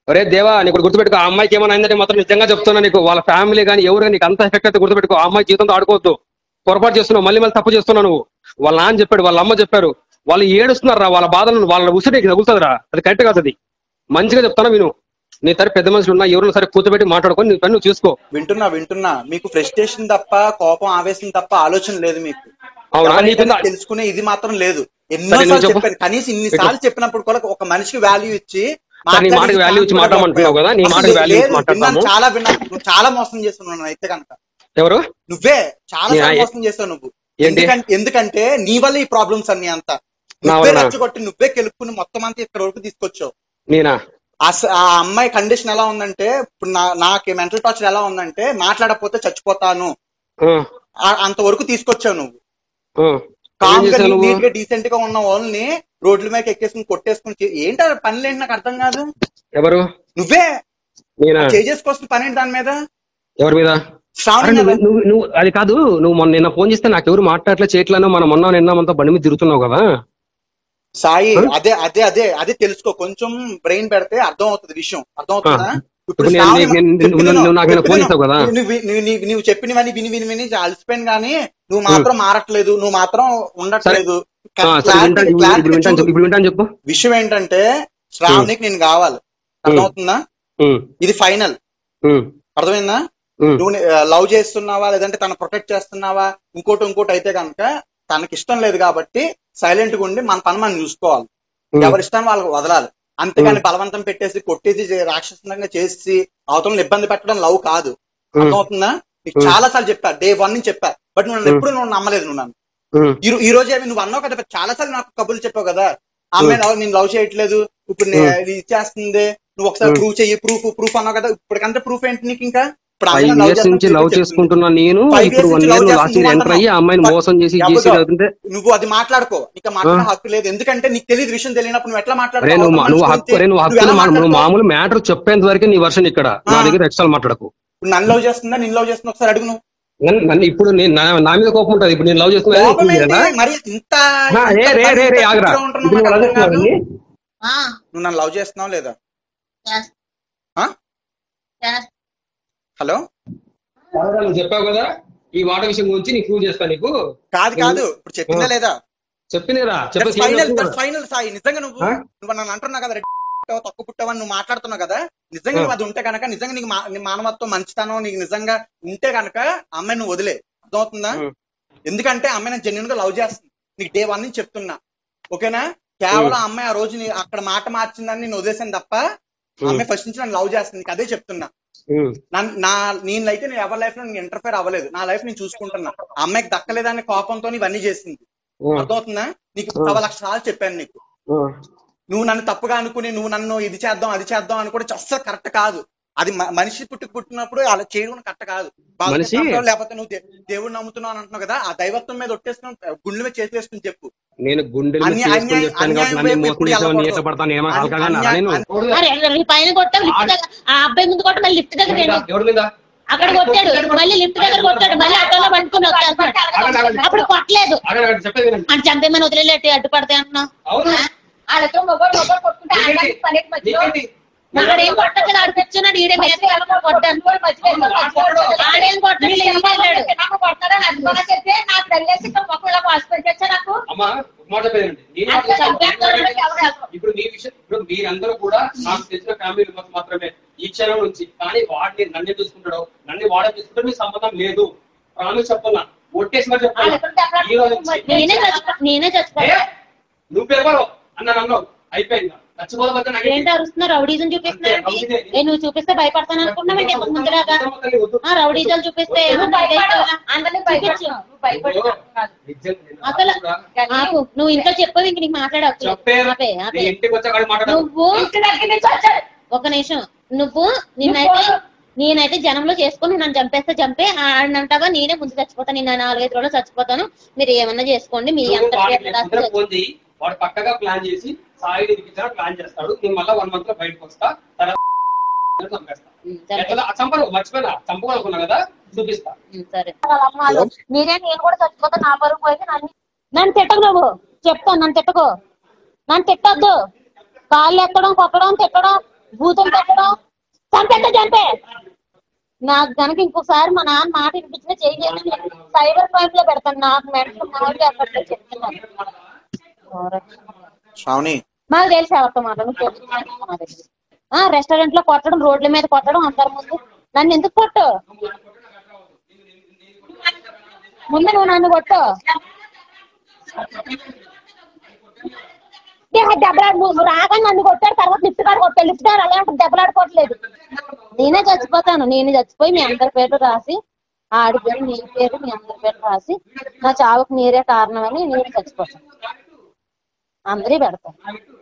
ఒరే దేవా నీకు గుర్తుపెట్టుకో ఆ అమ్మాయికి ఏమైనా అయిందంటే మాత్రం నిజంగా చెప్తున్నా నీకు వాళ్ళ ఫ్యామిలీ కానీ ఎవరు కానీ నీకు అంత ఎఫెక్ట్ అయితే గుర్తుపెట్టుకో ఆ అమ్మాయి జీవితంతో ఆడుకోవద్దు పొరపాటు చేస్తున్నావు మళ్ళీ మళ్ళీ తప్పు చేస్తున్నావు నువ్వు వాళ్ళ నాన్న చెప్పాడు వాళ్ళ అమ్మ చెప్పారు వాళ్ళు ఏడుస్తున్నారు రా వాళ్ళ బాధలను వాళ్ళ ఉసిరి నీకు తగులుతుందిరా అది కరెక్ట్ కాదు అది మంచిగా చెప్తాను విను నీ తర పెద్ద మనుషులు ఉన్నా ఎవరైనా సరే కూర్చోబెట్టి మాట్లాడుకొని నీ పని నువ్వు చూసుకో వింటున్నా వింటున్నా మీకు ఫ్రస్ట్రేషన్ తప్ప కోపం ఆవేశం తప్ప ఆలోచన లేదు మీకు అవునా ఎవరికైనా నీకు తెలుసుకునే ఇది మాత్రం లేదు సరే, ఎన్నోసార్లు నువ్వు చెప్పు. చెప్పాను కనీసం ఇన్ని సార్లు చెప్పినప్పుడు కూడా ఒక మనిషికి వాల్యూ ఇచ్చి సరే, నీ మాటకి value ఇచ్చి మాట్లాడమంటున్నావు కదా, నీ అసలు మాటకి value ఇచ్చి లేదు, మాట్లాడతాము. విన్నాను, చాలా విన్నాను నువ్వు చాలా మోసం చేస్తున్నావు నన్ను అయితే కనుక ఎవరు నువ్వే చాలా నేను సార్లు ఆ- మోసం చేస్తావు నువ్వు ఏంటి? ఎందుకంటే ఎందుకంటే నీ వల్ల ఈ ప్రాబ్లమ్స్ అన్ని అంతా నా నువ్వే వలన? రెచ్చగొట్టి నువ్వే కెలుక్కుని మొత్తం అంతా ఇక్కడ వరకు తీసుకొచ్చావు నేనా అస- ఆ అమ్మాయి కండిషన్ ఎలా ఉందంటే ఇప్పుడు నా నాకు మెంటల్ టార్చర్ ఎలా ఉందంటే మాట్లాడకపోతే చచ్చిపోతాను ఆ, ఆ- అంతవరకు తీసుకొచ్చావు నువ్వు ఆ. ఏం కామ్ గా చేశావు నువ్వు నీట్ గా డీసెంట్ గా ఉన్న వాళ్ళని రోడ్ల మీద ఎక్కేసుకుని కొట్టేసుకుని చే- ఏంటి ఆ పనులు ఏంటి నాకు అర్థం కాదు ఎవరు నువ్వే నేనా చేసేసుకొస్తున్న పని ఏంటి దాని మీద ఎవరి మీద అరే శ్రావణి నువ్వు మీద. నువ్వు నువ్వు అది కాదు నువ్వు మొన్న నిన్న ఫోన్ చేస్తే నాకు ఎవరు మాట్లాడలే చేయట్లేను మనం మొన్న నిన్న మనతో బండి మీద తిరుగుతున్నావు కదా సాయి ఆ? అదే అదే అదే అదే తెలుసుకో కొంచెం బ్రెయిన్ పెడితే అర్థం అవుతుంది విషయం అర్థం అవుతుందా ఇప్పుడు ఇప్పుడు నేను- శ్రావణి నేను- నేను- చెప్పిన నువ్వు- నువ్వు నాకు నిన్న ఫోన్ చెప్పిన చేసావు కదా. నువ్వు నువ్వు- నువ్వు- నువ్వు చెప్పినవన్నీ విని విని విని అలసిపోయాను కానీ నువ్వు మాత్రం మారట్లేదు నువ్వు మాత్రం ఉండట్లేదు ఆ, సరే Clarity- వింటాను ఇప్పుడు clarity ఇప్పుడు వింటాను చూడు. చెప్పు ఇప్పుడు వింటాను చెప్పు విషయం ఏంటంటే శ్రావణికి నేను కావాలి అర్థమవుతుందా ఉమ్, ఇది ఫైనల్ ఉమ్, అర్థమైందా ఉమ్, నువ్వు లవ్ చేస్తున్నావా లేదంటే తన ప్రొటెక్ట్ చేస్తున్నావా ఇంకోటి ఇంకోటి అయితే కనుక తనకి ఇష్టం లేదు కాబట్టి సైలెంట్ గా ఉండి మన పని మనం చూసుకోవాలి ఉమ్. ఎవరి ఇష్టాన్ని వాళ్ళకి వదలాలి అంతేగాని బలవంతం పెట్టేసి కొట్టేసి చే- రాక్షసంగా చేసి అవతలను ఇబ్బంది పెట్టడం లవ్ కాదు ఉమ్, అర్థమవుతుందా నీకు ఉమ్. చాలా సార్లు చెప్పా డే వన్ నుంచి చెప్పా బట్ నువ్వు నన్ను ఉమ్. ఎప్పుడు నువ్వు నమ్మలేదు నువ్వు నన్ను ఉమ్, ఈ రో- ఈ రోజు ఏమి నువ్వు అన్నావు కదా చాలా సార్లు నాకు కబుర్లు చెప్పావు కదా ఆ అమ్మాయి లవ్ నేను లవ్ చేయట్లేదు ఇప్పుడు నే- ఇది ఇచ్చేస్తుంది నువ్వు ఒకసారి ఉమ్. ప్రూవ్ చెయ్యి ప్రూఫ్ ప్రూఫ్ అన్నావు కదా ఇప్పటికంటే ప్రూఫ్ ఏంటి నీకు ఇంకా ఇప్పుడు ఫైవ్ అమ్మాయిని love ఇయర్స్ నుంచి చేస్తున్నట్టు లవ్ చెప్తుంది. చేసుకుంటున్నా నేను Five ఇప్పుడు years వన్ నుంచి ఇయర్ love లాస్ట్ ఇయర్ చేస్తున్నావు ఎంటర్ అయ్యి ఆ అమ్మాయిని But మోసం చేసి ఎవరిదో? చేసి అవుతుంటే నువ్వు అది మాట్లాడుకో నీకు మాట్లాడే ఆ. హక్కు లేదు ఎందుకంటే నీకు తెలియదు విషయం తెలియనప్పుడు నువ్వు ఎట్లా అరే మాట్లాడతావు నువ్వు అవతల నువ్వు మనిషి హక్కు గురించి అరే నువ్వు నువ్వు హక్కులు ఎలా మా- నువ్వు మాట్లాడతావు? మామూలు మ్యాటర్ చెప్పేంత వరకు నీ వర్షన్ ఇక్కడ నా ఆ. దగ్గర ఎక్స్ట్రా మాట్లాడకు ఇప్పుడు నన్ను లవ్ చేస్తుందా నిన్ను లవ్ చేస్తుందా ఒకసారి అడుగు నువ్వు నన్ను నన్ను ఇప్పుడు నేను నా నా మీద కోపం ఉంటుంది ఇప్పుడు నేను లవ్ చేస్తున్నా కోపం ఏంటి? మరి ఇంత ఆ, రే రే రే రే ఆగరా ఇంత ఉంటున్నావు ఇప్పుడు నువ్వు నాకు లవ్ అర్థం కాదు. చేస్తున్నావు ఆ, నువ్వు నన్ను లవ్ చేస్తున్నావు లేదా చేస్తా. ఆ? చేస్తా. హలో నువ్వు చెప్పావు కదా ఈ మాట విషయం గురించి నీకు ప్రూవ్ చేస్తా నీకు కాదు కాదు ఇప్పుడు చెప్పిందా లేదా చెప్పిందిరా చెప్పేసి ఫైనల్ ఫైనల్ సాయి నిజంగా నువ్వు ఆ? నువ్వు నన్ను అంటున్నావు కదా రెడ్డి పుట్టావు, తక్కువ పుట్టావని నువ్వు మాట్లాడుతున్నావు కదా నిజంగా ఆ. నువ్వు అది ఉంటే కనుక నిజంగా నీకు మా- నీ మానవత్వం మంచితనం నీకు నిజంగా ఉంటే కనుక అమ్మాయి నువ్వు వదిలే అర్థమవుతుందా ఉం. ఎందుకంటే అమ్మాయి నేను జెన్యున్ గా లవ్ చేస్తుంది నీకు డే వన్ నుంచి చెప్తున్నా ఓకేనా కేవలం అమ్మాయి ఆ రోజు నీ అక్కడ మాట మార్చిందని నేను వదిలేసాను తప్ప ఉం. అమ్మాయి ఫస్ట్ నుంచి నన్ను లవ్ చేస్తుంది నీకు అదే చెప్తున్నా ఉం. నన్ను- నా నేనైతే నేను ఎవరి లైఫ్ లో నేను ఇంటర్ఫేర్ అవ్వలేదు నా లైఫ్ నేను చూసుకుంటున్నా ఆ అమ్మాయికి దక్కలేదనే కోపంతో ఇవన్నీ చేసింది ఉం. అర్థమవుతుందా నీకు ఆ. సవా లక్ష సార్లు చెప్పాను నీకు ఉం. నువ్వు నన్ను తప్పుగా అనుకుని నువ్వు నన్ను ఇది చేద్దాం అది చేద్దాం అని కూడా అస్సలు కరెక్ట్ కాదు అది మ- మనిషి పుట్టుకు పుట్టినప్పుడు అలా చేయడం కరెక్ట్ కాదు బాగా మనిషి- నమ్ముతావు, లేకపోతే నువ్వు దే- దేవుడు నమ్ముతున్నావు అని అంటున్నావు కదా ఆ దైవత్వం మీద ఒట్టేసుకుని గుండెల మీద చేతి వేసుకుని చెప్పు నేను గుండెలు మీద అన్యాయం- చేసుకొని చెప్తాను కాబట్టి అన్యాయం నన్ను వైపు మోసం ఎప్పుడు చేసావు నీ వెళ్ళకూడదు. ఎట్లా పడతాను ఏమో అన్యాయం- హల్కగా అన్నా అన్యాయం- నేను అరే ఈ పైన కొట్టావు లిఫ్ట్ దగ్గర ఆ అబ్బాయి ముందు కొట్ట మళ్ళీ లిఫ్ట్ దగ్గర వెళ్ళి ఎవరి మీద అక్కడ కొట్టాడు మళ్ళీ లిఫ్ట్ దగ్గర కొట్టాడు మళ్ళీ ఆటోలో పట్టుకుని వస్తాడు అప్పుడు కొట్టలేదు అక్కడ అక్కడ చెప్పేది వినండి. అని చంపేమని వదిలేటి అడ్డుపడితే అంటున్నావు అవును వాళ్ళతో మొగోడు మొగోడు కొట్టుకుంటే నీకేంటి? ఆడడానికి పనికి మధ్యలో నీకేంటి? అక్కడ ఏం కొట్టలేదు ఆడు కూర్చున్నాడు ఈడే మీద కొట్టాను ఆడేం కొట్టలేదు ఈడే వెళ్ళాడు నాకు కొడతారని అనుకోనా చెప్తే నాకు తగిలేసి ఇక్కడ మొక్కలో హాస్పిటల్ చేస్తే నాకు అమ్మా ఒక మాట చెప్పేది వినండి. నేను మాట అట్లా చెప్తాను. చంపేస్తాడు ఎవరు ఎవరు. ఇప్పుడు మీ విషయం ఇప్పుడు మీరందరూ కూడా నాకు తెలిసిన ఫ్యామిలీ మెంబర్స్ మాత్రమే ఈ క్షణం నుంచి కానీ వాడిని నన్ను చూసుకుంటాడు నన్ను వాడే చూసుకుంటాడు మీకు సంబంధం లేదు ప్రామిస్ చెప్తున్నా ఒట్టేసి మరి చెప్తున్నా వాళ్ళెక్కడ చెప్పాలి? ఈ రోజు నుంచి నేనే చచ్చిపో నేనే ఏ? చచ్చిపోయా నువ్వు పేరు అన్నాను అన్నావు అయిపోయింది చచ్చిపోతే నాకు ఏంటి అరుస్తున్నా రౌడీజం చూపిస్తున్నావు ఏ నువ్వు చూపిస్తే భయపడతాను అనుకున్నావు ఇంతకు ముందులాగా ఆ రౌడీజం చూపిస్తే ఏమో భయపడతావా? అందరినీ భయపడుతున్నావు నువ్వు భయపడుతున్నావు కాదు. అసలు ఆపు నువ్వు ఇంట్లో చెప్పదు ఇంక నీకు మాట్లాడవచ్చు చెప్పేది ఆపే ఆపే ఇంటికి వచ్చాక మాట్లాడు నువ్వు ఇంటి దగ్గర నుంచి వచ్చాడు ఒక నిమిషం నువ్వు నిన్నైతే నేనైతే జనంలో చేసుకొని నన్ను చంపేస్తే చంపే ఆడినంటగా నేనే ముందు చచ్చిపోతాను నేను నాలుగైదు రోజులు చచ్చిపోతాను మీరు ఏమన్నా చేసుకోండి మీ నువ్వు అంతటి వాడికి ఎట్లా ముందర ఫోన్ చేయి వాడు పక్కగా ప్లాన్ చేసి సాయి ఇరికించాలని ప్లాన్ చేస్తాడు నేను మళ్ళీ వన్ మంత్ లో బయటకు వస్తా తర్వాత చంపేస్తా ఉమ్, సరే. ఎట్లా చంపరు మర్చిపోయినా చంపుకోనుకున్నా కదా చూపిస్తా ఉమ్, సరే మీరే నేను కూడా చచ్చిపోతాను నా పరుగు పోయి నన్ను నన్ను తిట్టకు నువ్వు చెప్తాను నన్ను తిట్టకు నన్ను తిట్టొద్దు కాళ్ళు ఎక్కడం కొట్టడం తిట్టడం భూతం పెట్టడం చంపేస్తే చంపే నాకు గనక ఇంకోసారి మా నాన్న మాట వినిపించిన చేయండి సైబర్ క్రైమ్ లో పెడతాను నాకు మెంటల్ మామూలుగా అక్కడ చెప్తున్నాను శ్రావణి మాకు తెలిసి ఎవరితో మాట్లాడు ఆ రెస్టారెంట్ లో కొట్టడం రోడ్ల మీద కొట్టడం అందరి ముందు నన్ను ఎందుకు కొట్టు ముందు నువ్వు నన్ను కొట్టు దెబ్బలాడు నువ్వు రాగానే నన్ను కొట్టాడు తర్వాత లిఫ్ట్ కాడ కొట్టాడు లిఫ్ట్ కాడ అలా ఉంటుంది దెబ్బలాడుకోవట్లేదు నేనే చచ్చిపోతాను నేను చచ్చిపోయి మీ అందరి పేరు రాసి ఆడి పేరు నీ పేరు మీ అందరి పేరు రాసి నా చావుకు మీరే కారణమని నేను చచ్చిపోతాను అందరి పెడతాను